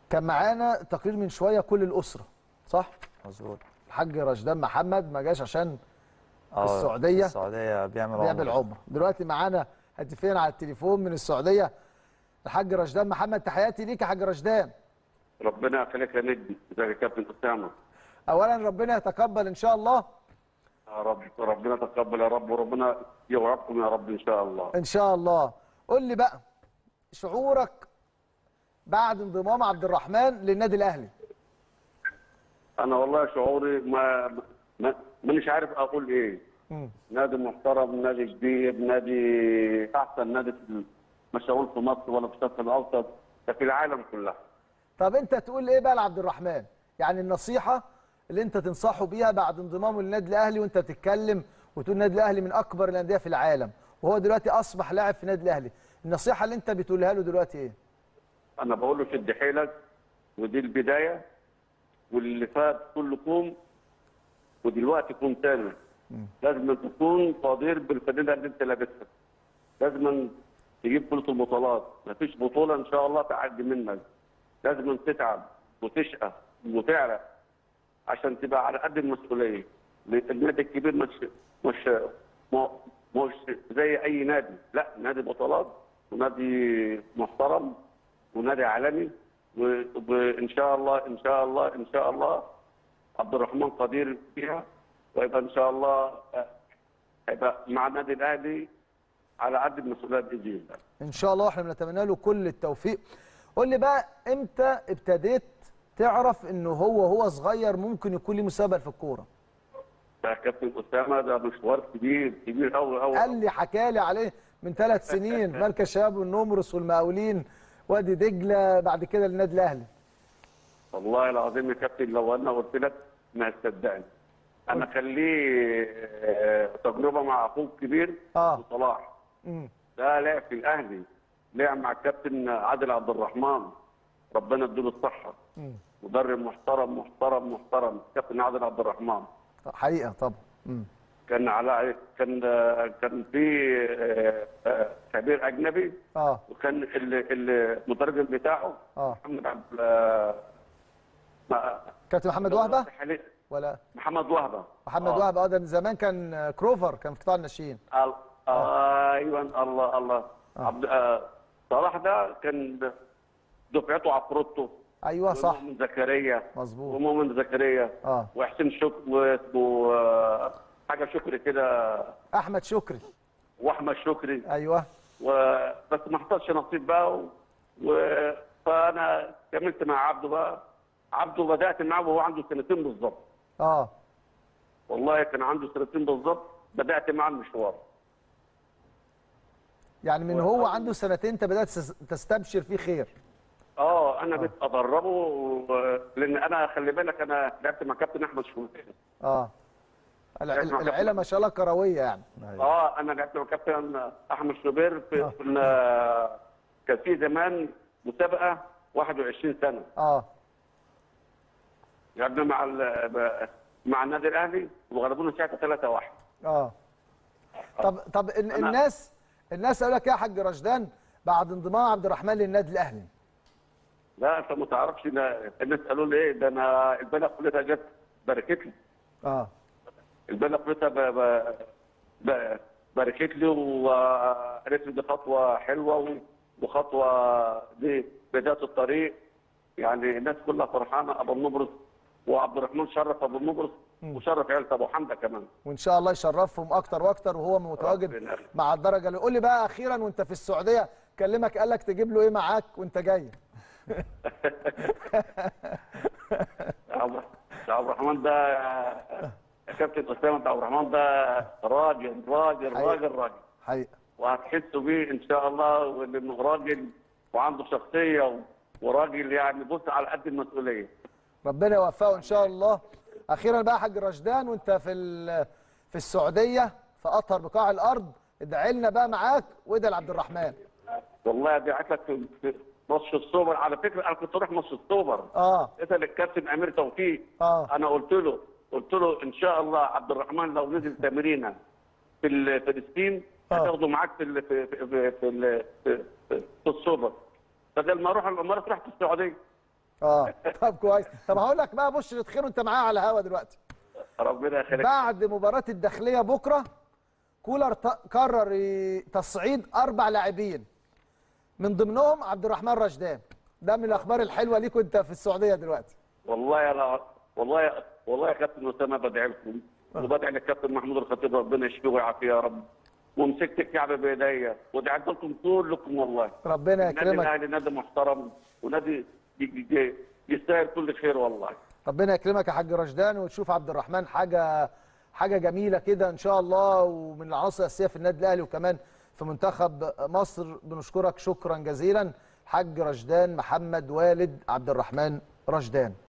كان معانا تقرير من شويه كل الاسره صح مظبوط الحاج رشدان محمد ما جاش عشان اه السعودية السعوديه بيعمل بيعمل عمره عمره دلوقتي معانا هاتفين على التليفون من السعوديه الحاج رشدان محمد تحياتي ليك يا حاج رشدان ربنا يخليك يا نجم ازيك يا كابتن اسامه اولا ربنا يتقبل ان شاء الله يا رب ربنا يتقبل يا رب وربنا يوعدكم يا رب ان شاء الله ان شاء الله قول لي بقى شعورك بعد انضمام عبد الرحمن للنادي الاهلي انا والله شعوري ما ما مانيش عارف اقول ايه مم. نادي محترم نادي كبير نادي احسن نادي في مش هقول في مصر ولا في الشرق الاوسط ده في العالم كلها طب انت تقول ايه بقى لعبد الرحمن يعني النصيحه اللي انت تنصحه بيها بعد انضمامه للنادي الاهلي وانت بتتكلم وتقول النادي الاهلي من اكبر الانديه في العالم وهو دلوقتي اصبح لاعب في النادي الاهلي النصيحه اللي انت بتقولها له دلوقتي ايه انا بقول له شد حيلك ودي البدايه واللي فات كله كوم ودلوقتي كوم تاني لازم تكون قدير بالفانيله اللي انت لابسها لازم تجيب بطوله البطولات مفيش بطوله ان شاء الله تعدي منك لازم تتعب وتشقى وتعرق عشان تبقى على قد المسؤوليه لأن النادي الكبير مش مش م- مش زي اي نادي لا نادي بطولات ونادي محترم ونادي عالمي و- وان شاء الله ان شاء الله ان شاء الله عبد الرحمن قدير فيها ويبقى ان شاء الله آه، هيبقى مع النادي الاهلي على قد المسؤوليه باذن الله ان شاء الله احنا بنتمنى له كل التوفيق قول لي بقى امتى ابتديت تعرف انه هو هو صغير ممكن يكون ليه مستقبل في الكوره ده كابتن اسامه ده مشوار كبير كبير قوي قوي قال لي حكى لي عليه من ثلاث سنين في مركز شباب النمرس والمقاولين وادي دجله بعد كده للنادي الاهلي والله العظيم يا كابتن لو انا قلت لك ما هتصدقني انا خليه آه، تجربه مع اخوه الكبير آه. صلاح امم ده لعب في الاهلي لعب مع الكابتن عادل عبد الرحمن ربنا يديله الصحه مدرب محترم محترم محترم كابتن عادل عبد الرحمن حقيقه طبعا امم كان على كان آه، كان في آه، آه، خبير اجنبي اه وكان ال- ال- المترجم بتاعه اه محمد عبد آه، ما- كابتن محمد وهبه ولا محمد وهبه محمد آه. وهبه اه ده من زمان كان كروفر كان في قطاع الناشئين ال- ايوه الله الله عبد آه، صلاح ده كان دفعته عفروتو ايوه صح ومؤمن زكريا مظبوط ومؤمن زكريا اه وحسين شكر واسمه آه، حاجه شكري كده احمد شكري واحمد شكري ايوه و... بس ما حصلش نصيب بقى و... و... فانا كملت مع عبده بقى عبده بدات معاه وهو عنده سنتين بالظبط اه والله كان عنده سنتين بالظبط بدات معاه المشوار يعني من هو عنده سنتين انت بدات تس- تستبشر فيه خير اه انا بقيت ادربه و... لان انا خلي بالك انا لعبت مع كابتن احمد شوقي اه الع- اسمع كابتن. العيله ما شاء الله كرويه يعني اه انا لعبت مع كابتن احمد شوبير في, آه. في ال- كان في زمان مسابقه 21 سنه اه لعبنا مع ال- مع النادي الاهلي وغلبونا ساعتها 3 1 اه طب طب ال- أنا- الناس الناس قالوا لك إيه يا حاج رشدان بعد انضمام عبد الرحمن للنادي الاهلي لا انت ما تعرفش ده الناس قالوا لي ايه ده انا البلد كلها جت باركت لي اه البلد كلها ب... ب... ب... باركت لي وقالت لي دي خطوه حلوه و- وخطوه دي بدايه الطريق يعني الناس كلها فرحانه ابو النبرس وعبد الرحمن شرف ابو النبرس وشرف عيله ابو حمزه كمان وان شاء الله يشرفهم اكتر واكتر وهو متواجد ربنا يخليك. مع الدرجه اللي قول لي بقى اخيرا وانت في السعوديه كلمك قال لك تجيب له ايه معاك وانت جاي عبد عبد الرحمن ده يا كابتن اسامه ده عبد الرحمن ده راجل راجل حقيقة. راجل راجل حقيقه وهتحسوا بيه ان شاء الله وانه راجل وعنده شخصيه و- وراجل يعني بص على قد المسؤوليه ربنا يوفقه ان شاء الله اخيرا بقى يا حاج رشدان وانت في ال- في السعوديه في اطهر بقاع الارض ادعي لنا بقى معاك وادعي لعبد الرحمن والله ادعيت لك في في ماتش السوبر على فكره انا كنت اروح ماتش السوبر اه اسال الكابتن امير توفيق اه انا قلت له قلت له ان شاء الله عبد الرحمن لو نزل تمرينه في ال- فلسطين آه. هتاخده معاك في ال- في في في, في, ال- في, في, في السوبر بدل ما اروح الامارات رحت السعوديه اه طب كويس طب هقول لك بقى بشرة خير وانت معايا على الهوا دلوقتي ربنا يخليك بعد مباراة الداخلية بكرة كولر ت- قرر ي- تصعيد أربع لاعبين من ضمنهم عبد الرحمن رشدان ده من الأخبار الحلوة ليك وأنت في السعودية دلوقتي والله يا لا والله والله يا كابتن اسامه بدعي لكم وبدعي للكابتن محمود الخطيب ربنا يشفيه ويعافيه يا رب ومسكت الكعبه بايديا ودعيت لكم كلكم والله ربنا النادي يكرمك الاهلي نادي محترم ونادي ي- ي- يستاهل كل خير والله ربنا يكرمك يا حاج رشدان وتشوف عبد الرحمن حاجة حاجة جميلة كده إن شاء الله ومن العناصر الأساسية في النادي الأهلي وكمان في منتخب مصر بنشكرك شكرا جزيلا حاج رشدان محمد والد عبد الرحمن رشدان